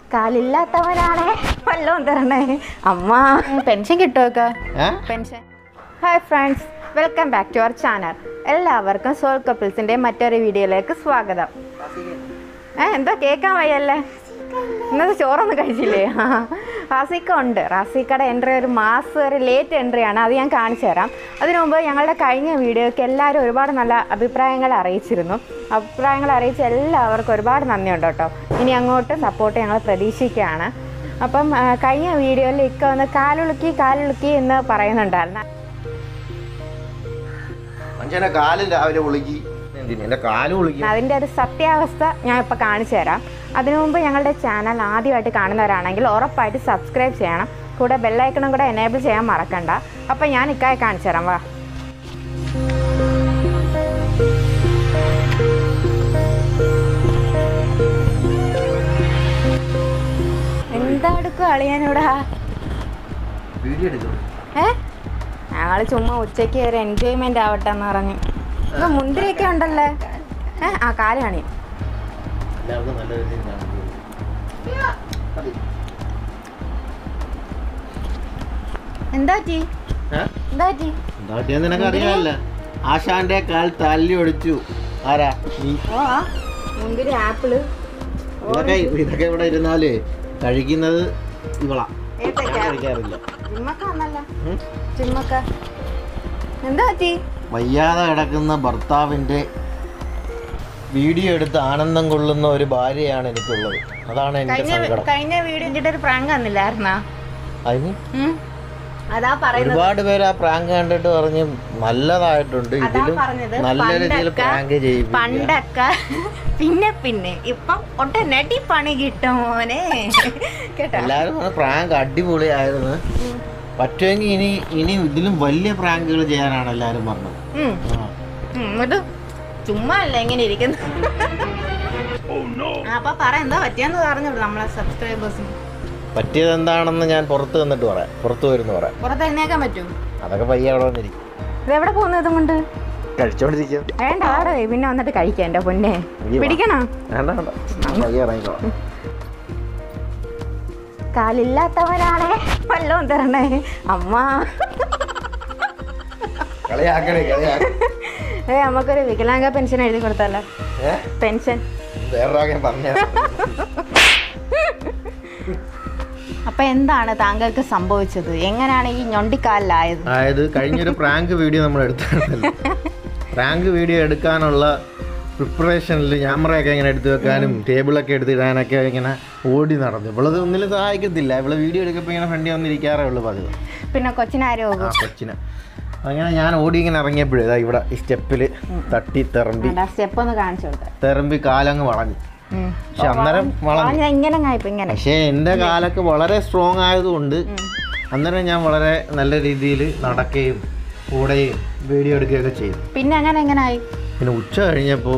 കാലില്ലാത്തവനാണേ വല്ലതും തരണേ അമ്മ പെൻഷൻ കിട്ടുമൊക്കെ ഏ? Pension hi friends welcome back to our channel എല്ലാവർക്കും സോൾ കപ്പിൾസിൻ്റെ മറ്റൊരു വീഡിയോയിലേക്ക് സ്വാഗതം ഏ എന്താ കേൾക്കാൻ വയ്യല്ലേ ഇന്നത്തെ ചോറൊന്നും കഴിച്ചില്ലേ ആ, റാസിക്ക ഉണ്ട് റാസിക്കയുടെ എൻട്രി ഒരു മാസം ഒരു ലേറ്റ് എൻട്രിയാണ് അത് ഞാൻ കാണിച്ചു തരാം അതിനു മുമ്പ് ഞങ്ങളുടെ കഴിഞ്ഞ വീഡിയോയ്ക്ക് എല്ലാവരും ഒരുപാട് നല്ല അഭിപ്രായങ്ങൾ അറിയിച്ചിരുന്നു അഭിപ്രായങ്ങൾ അറിയിച്ച എല്ലാവർക്കും ഒരുപാട് നന്ദിയുണ്ട് കേട്ടോ ഇനി അങ്ങോട്ട് സപ്പോർട്ട് ഞങ്ങൾ പ്രതീക്ഷിക്കുകയാണ് അപ്പം ആ, കഴിഞ്ഞ വീഡിയോയിൽ ഇക്ക വന്ന് കാലുളുക്കി കാലുളുക്കി എന്ന് പറയുന്നുണ്ടായിരുന്നു മനുഷ്യനെ കാല് രാവിലെ ഉളുക്കി എന്തിന് എന്റെ കാല് ഉളുക്കി അതിൻ്റെ ഒരു സത്യാവസ്ഥ ഞാൻ ഇപ്പോൾ കാണിച്ചു തരാം അതിനു മുമ്പ് ഞങ്ങളുടെ ചാനൽ ആദ്യമായിട്ട് കാണുന്നവരാണെങ്കിൽ ഉറപ്പായിട്ട് സബ്സ്ക്രൈബ് ചെയ്യണം കൂടെ ബെല്ലൈക്കണും കൂടെ എനേബിൾ ചെയ്യാൻ മറക്കണ്ട അപ്പം ഞാൻ ഇക്കായി കാണിച്ചു തരാം വാ എന്താ എടുക്കും അളിയാനിവിടെ വീഡിയോ എടുക്കും ഏ ഞങ്ങൾ ചുമ്മാ ഉച്ചയ്ക്ക് ഒരു എൻജോയ്മെന്റ് ആവട്ടെ എന്ന് പറഞ്ഞു ഇപ്പൊ മുന്തിരിയൊക്കെ ഉണ്ടല്ലേ ഏ ആ കാല് കാണി എല്ലാവർക്കും നല്ല രീതിയിൽ കാണിക്കും. മതി. എന്താ ടീ ഏ? എന്താ ടീ എന്താ പറ്റിയെന്ന് നിനക്ക് അറിയാമല്ല ആശാന്റെ കാൽ തല്ലി ഒടിച്ചു ആരാ നീ ഓ ആ മുന്തിരി ആപ്പിള് ഇതൊക്കെ ഇതൊക്കെ ഇവിടെ ഇരുന്നാല് കഴിക്കുന്നത് ഇവളാ ഞാൻ ഏത്തക്ക കഴിക്കാറില്ല ചിമ്മക്ക വന്നല്ലോ ഉം? ചിമ്മക്ക എന്താ ടീ വയ്യാതെ കിടക്കുന്ന ഭർത്താവിന്റെ വീഡിയോ എടുത്ത് ആനന്ദം കൊള്ളുന്ന ഒരു ഭാര്യയാണ് എനിക്കുള്ളത് അതാണ് എന്റെ കഴിഞ്ഞ സങ്കടം കഴിഞ്ഞ വീഡിയോ ഇട്ടിട്ട് ഒരു പ്രാങ്ക് വന്നില്ലായിരുന്നാ അതിന് ഉം. അതാ പറയുന്നത് ഒരുപാട് പേര് ആ പ്രാങ്ക് കണ്ടിട്ട് പറഞ്ഞ് നല്ലതായിട്ടുണ്ട് അതാ ഇതിലും പറഞ്ഞത് നല്ല രീതിയിൽ പണ്ടൊക്കെ പ്രാങ്ക് ചെയ്യും പണ്ടൊക്കെ പിന്നെ പിന്നെ ഇപ്പം ഒട്ടനടി പണി കിട്ടും മോനെ കേട്ടോ എല്ലാരും പറഞ്ഞ പ്രാങ്ക് അടിപൊളിയായിരുന്നു പറ്റുമെങ്കിൽ ഇനി ഇനി ഇതിലും വലിയ പ്രാങ്കുകൾ ചെയ്യാനാണ് എല്ലാരും പറഞ്ഞത് ഉം. ആ. ഉം, ഇത് ചുമ്മാ അല്ല ഇങ്ങനെ ഇരിക്കുന്നു ആ, അപ്പൊ പറ എന്താ പറ്റിയെന്ന് പറഞ്ഞോളൂ നമ്മളെ സബ്സ്ക്രൈബേഴ്സിന് പറ്റിയത് എന്താണെന്ന് ഞാൻ പുറത്ത് വന്നിട്ട് പറയാം പുറത്ത് വരുന്നു പറയാം പുറത്ത് എഴുന്നേക്കാൻ പറ്റും അതൊക്കെ പയ്യെ അവിടെ വന്നിരിക്കും ഇത് എവിടെ പോകുന്നു ഇതും കൊണ്ട് കഴിച്ചോണ്ടിരിക്കും വേണ്ട ആടെ പിന്നെ വന്നിട്ട് കഴിക്കാം എന്റെ പൊന്നെ നീ വാ. പിടിക്കണോ വേണ്ട വേണ്ട പയ്യെ ഇറങ്ങിക്കോളാം കാലില്ലാത്തവനാണേ വല്ലതും തരണേ അമ്മ കളിയാക്കണേ കളിയാക്കണേ ഏ നമുക്കൊരു വികലാംഗ പെൻഷൻ എഴുതി കൊടുത്തല്ലോ ഏ പെൻഷൻ വേറൊരാകെ പറഞ്ഞ അപ്പൊ എന്താണ് താങ്കൾക്ക് സംഭവിച്ചത് എങ്ങനെയാണ് ഈ ഞൊണ്ടിക്കാലിലായത് അതായത് കഴിഞ്ഞൊരു പ്രാങ്ക് വീഡിയോ നമ്മൾ എടുത്തായിരുന്നല്ലോ പ്രാങ്ക് വീഡിയോ എടുക്കാനുള്ള പ്രിപ്പറേഷനിൽ ക്യാമറയൊക്കെ ഇങ്ങനെ എടുത്തു വെക്കാനും ടേബിളൊക്കെ എടുത്തിടാനൊക്കെ ഇങ്ങനെ ഓടി നടന്നു ഇവളത് ഒന്നിലും സഹായിക്കത്തില്ല ഇവളെ വീഡിയോ എടുക്കുമ്പോൾ ഇങ്ങനെ ഫ്രണ്ടി വന്നിരിക്കാറേ ഉള്ളൂ പതിവ് പിന്നെ കൊച്ചിനാരും ആ പോകും കൊച്ചിനെ അങ്ങനെ ഞാൻ ഓടി ഇങ്ങനെ ഇറങ്ങിയപ്പോഴേ ഇതാ ഇവിടെ ഈ സ്റ്റെപ്പിൽ തട്ടി തെറമ്പി സ്റ്റെപ്പ് ഒന്ന് കാണിച്ചു കൊടുത്തേ തെറമ്പി കാലങ്ങ് വളഞ്ഞു പക്ഷെ അന്നേരം വളഞ്ഞു ഇങ്ങനെ ആയിപ്പോ ഇങ്ങനെ പക്ഷേ എൻ്റെ കാലൊക്കെ വളരെ സ്ട്രോങ് ആയതുകൊണ്ട് അന്നേരം ഞാൻ വളരെ നല്ല രീതിയിൽ നടക്കുകയും കൂടെയും വീഡിയോ എടുക്കുകയൊക്കെ ചെയ്തു പിന്നെ അങ്ങനെ എങ്ങനെ ആയി പിന്നെ ഉച്ച കഴിഞ്ഞപ്പോൾ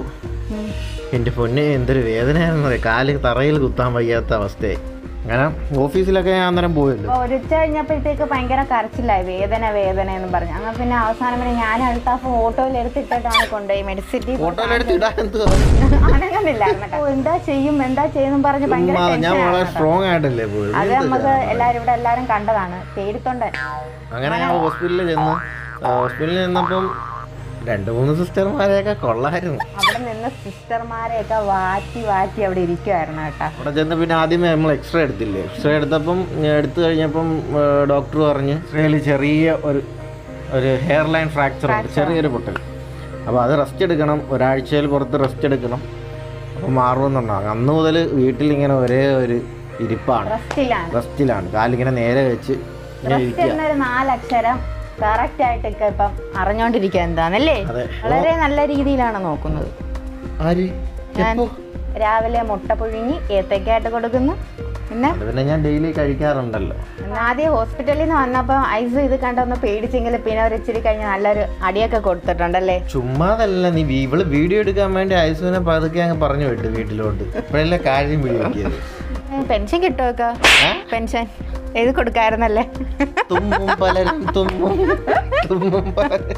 എൻ്റെ പൊന്നെ എന്തൊരു വേദനയായിരുന്നു കാല് തറയിൽ കുത്താൻ വയ്യാത്ത അവസ്ഥയായി അങ്ങനെ ഓഫീസിലൊക്കെ ഞാൻ അന്നേരം പോയല്ലോ അപ്പൊ ഒരു ഉച്ച കഴിഞ്ഞപ്പോഴത്തേക്ക് ഭയങ്കര കരച്ചിലായി വേദന വേദന എന്ന് പറഞ്ഞു അങ്ങനെ പിന്നെ അവസാനം പിന്നെ ഞാൻ അൽത്താഫ് ഓട്ടോയിൽ എടുത്തിട്ടിട്ടാണ് കൊണ്ടുപോയി മെഡിസിറ്റി ഫോട്ടോയിലെടുത്ത് ഇടാൻ എന്ത് അനങ്ങുന്നില്ലായിരുന്നു കേട്ടോ. ഓ, എന്താ ചെയ്യും എന്താ ചെയ്യും പറഞ്ഞ് ഭയങ്കര ചുമ്മാ ഞാൻ ടെൻഷനാണ് വളരെ കേട്ടോ. സ്ട്രോങ് ആയിട്ടല്ലേ പോയത് അത് നമുക്ക് എല്ലാരും ഇവിടെ എല്ലാരും കണ്ടതാണ് പേടിത്തൊണ്ടൻ അങ്ങനെ ഞാൻ ഹോസ്പിറ്റലിൽ ചെന്നു ആ, ഹോസ്പിറ്റലിൽ ചെന്നപ്പം രണ്ട് മൂന്ന് സിസ്റ്റർമാരെയൊക്കെ കൊള്ളായിരുന്നു അവിടെ നിന്ന് സിസ്റ്റർമാരെയൊക്കെ വാറ്റി വാറ്റി അവിടെ ഇരിക്കുമായിരുന്നു കേട്ടോ അവിടെ ചെന്ന് പിന്നെ ആദ്യമേ നമ്മൾ എക്സ്റേ എടുത്തില്ലേ എക്സ്റേ എടുത്തപ്പം ഞാൻ എടുത്തു കഴിഞ്ഞപ്പം ഡോക്ടർ പറഞ്ഞ് എക്സ്റേയിൽ ചെറിയ ഒരു ഒരു ഹെയർ ലൈൻ ഫ്രാക്ചർ ഉണ്ട് ചെറിയൊരു പൊട്ടൽ അപ്പോൾ അത് റെസ്റ്റ് എടുക്കണം ഒരാഴ്ചയിൽ പുറത്ത് റെസ്റ്റ് എടുക്കണം അപ്പോൾ മാറുമെന്നുണ്ടാകും അന്ന് മുതൽ വീട്ടിലിങ്ങനെ ഒരേ ഒരു ഇരിപ്പാണ് റെസ്റ്റിലാണ് റെസ്റ്റിലാണ് കാലിങ്ങനെ നേരെ വെച്ച് ഇങ്ങനെ റെസ്റ്റ് ഇരിക്കുക എന്നൊരു നാലക്ഷരം കറക്റ്റ് ആയിട്ടൊക്കെ ഇപ്പം അറിഞ്ഞോണ്ടിരിക്കുക എന്താന്നല്ലേ അതെ വളരെ നല്ല രീതിയിലാണ് നോക്കുന്നത് ആര് ഞാൻ എപ്പോ രാവിലെ മുട്ട പുഴുങ്ങി ഏത്തക്കായിട്ട് കൊടുക്കുന്നു പിന്നെ അത് പിന്നെ ഞാൻ ഡെയിലി കഴിക്കാറുണ്ടല്ലോ ഇന്ന് ആദ്യം ഹോസ്പിറ്റലിൽ നിന്ന് വന്നപ്പോൾ ഐസ് ഇത് കണ്ടൊന്ന് പേടിച്ചെങ്കിൽ പിന്നെ ഒരു ഇച്ചിരി കഴിഞ്ഞ് നല്ലൊരു അടിയൊക്കെ കൊടുത്തിട്ടുണ്ടല്ലേ ചുമ്മാതല്ല നീ വീ- ഇവള് വീഡിയോ എടുക്കാൻ വേണ്ടി ഐസുവിനെ പതുക്കെ അങ്ങ് പറഞ്ഞു വിട്ടു വീട്ടിലോട്ട് ഇപ്പോഴല്ലേ കാര്യം വീഡിയോ ആക്കിയത് പെൻഷൻ കിട്ടുമൊക്കെ പെൻഷൻ എഴുതി കൊടുക്കായിരുന്നല്ലേ തുമ്മും പലരും തുമ്മും തുമ്മും പലരും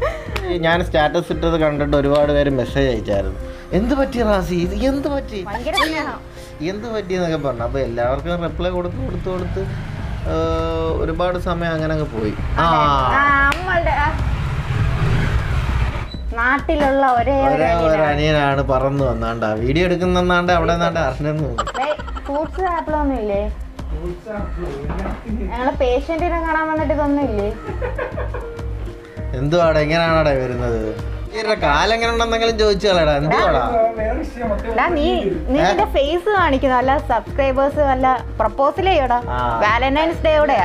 ഞാൻ സ്റ്റാറ്റസ് ഇട്ടത് കണ്ടിട്ട് ഒരുപാട് പേര് മെസ്സേജ് അയച്ചായിരുന്നു എന്ത് പറ്റി റാസി ഇത് എന്ത് പറ്റി ഭയങ്കര സ്നേഹം എന്ത് പറ്റിയെന്നൊക്കെ പറഞ്ഞു അപ്പോൾ എല്ലാവർക്കും റിപ്ലൈ കൊടുത്ത് കൊടുത്ത് കൊടുത്ത് ഏർ, ഒരുപാട് സമയം അങ്ങനെ അങ്ങ് പോയി ആ ആ, നമ്മളുടെ ആ, നാട്ടിലുള്ള ഒരേ ഒരു ഒരേ ഒരു അനിയനാണ്. അനിയനാണ് പറന്നു വന്നാണ്ട് വീഡിയോ എടുക്കുന്നാണ്ട് അവിടെ നിന്നാണ്ട് അറിഞ്ഞെന്ന് തോന്നുന്നു ദേ, ഫ്രൂട്ട്സ് ആപ്പിളൊന്നും ഇല്ലേ ഞങ്ങളെ പേഷ്യന്റിനെ കാണാൻ വന്നിട്ട് ഇതൊന്നും ഇല്ലേ എന്തുവാടാ എങ്ങനെയാണോടാ വരുന്നത് ഈരുടെ കാലം എങ്ങനെ ഉണ്ടെന്നെങ്കിലും ചോദിച്ചാലടാ എന്തുവാടാ എടാ നീ നീ നിന്റെ ഫേസ് കാണിക്കുന്നു അല്ല സബ്സ്ക്രൈബേഴ്സ് അല്ല പ്രപ്പോസൽ ചെയ്യടാ ആ. വാലന്റൈൻസ് ഡേയോടെയാ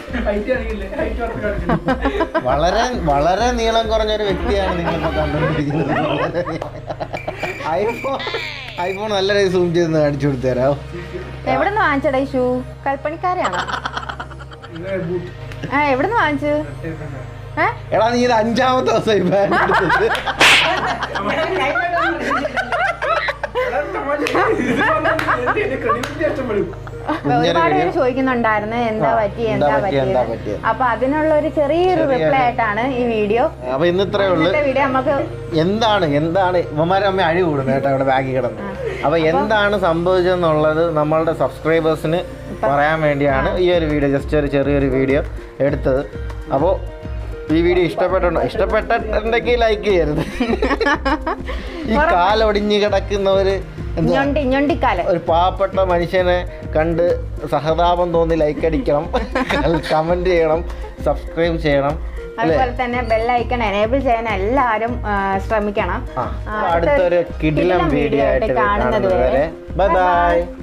വളരെ വളരെ നീളം കുറഞ്ഞ ഒരു വ്യക്തിയാണ് നിങ്ങളിപ്പോ കണ്ടുകൊണ്ടിരിക്കുന്നത് ഐഫോൺ ഐഫോൺ നല്ല രീതിയിൽ സൂം ചെയ്ത് കാണിച്ചു കൊടുത്തു തരാം എവിടെ നിന്ന് വാങ്ങിച്ചടാ ഈ ഷൂ കൽപ്പണിക്കാരാണോ ആ എവിടെ നിന്ന് വാങ്ങിച്ചു ഏ എടാ നീ ഇത് അഞ്ചാമത്തെ ദിവസം ഈ ബാൻഡ് എടുത്തത് ഒരുപാട് പേര് ചോദിക്കുന്നുണ്ടായിരുന്നു എന്താ ആ, പറ്റി എന്താ എന്താ പറ്റി, എന്താ പറ്റിയത് പറ്റിയത്? അപ്പൊ അതിനുള്ള ഒരു ചെറിയൊരു ചെറിയൊരു- റിപ്ലൈ ആയിട്ടാണ് ഈ വീഡിയോ അപ്പൊ ഇന്ന് ഇത്രേ ഉള്ളു ഇന്നത്തെ വീഡിയോ നമുക്ക് എന്താണ് എന്താണ് ഇവന്മാരെ അമ്മ അഴി കൂടുന്നു കേട്ടോ അവിടെ ബാഗിൽ കിടന്ന് അപ്പൊ എന്താണ് സംഭവിച്ചതെന്നുള്ളത് നമ്മളുടെ സബ്സ്ക്രൈബേഴ്സിന് പറയാൻ വേണ്ടിയാണ് ഈ ഒരു വീഡിയോ ജസ്റ്റ് ഒരു ചെറിയൊരു വീഡിയോ എടുത്തത് അപ്പോൾ ഈ വീഡിയോ ഇഷ്ടപ്പെട്ടുണ്ടോ ഇഷ്ടപ്പെട്ടിട്ടുണ്ടെങ്കിൽ ലൈക്ക് ചെയ്യരുത് ഈ കാലൊടിഞ്ഞ് കിടക്കുന്നവര് എന്താ ഞൊണ്ടി ഞൊണ്ടിക്കാലം ഒരു പാവപ്പെട്ട മനുഷ്യനെ കണ്ട് സഹതാപം തോന്നി ലൈക്ക് അടിക്കണം കമന്റ് ചെയ്യണം സബ്സ്ക്രൈബ് ചെയ്യണം അല്ലേ അതുപോലെ തന്നെ ബെല്ലൈക്കൺ എനേബിൾ ചെയ്യാൻ എല്ലാവരും ആ, ശ്രമിക്കണം ആ ആ, അടുത്തൊരു കിടിലം കിടിലം വീഡിയോ ആയിട്ട് കാണുന്നത് കാണുന്നത് വരെ വരെ ബൈ ബൈ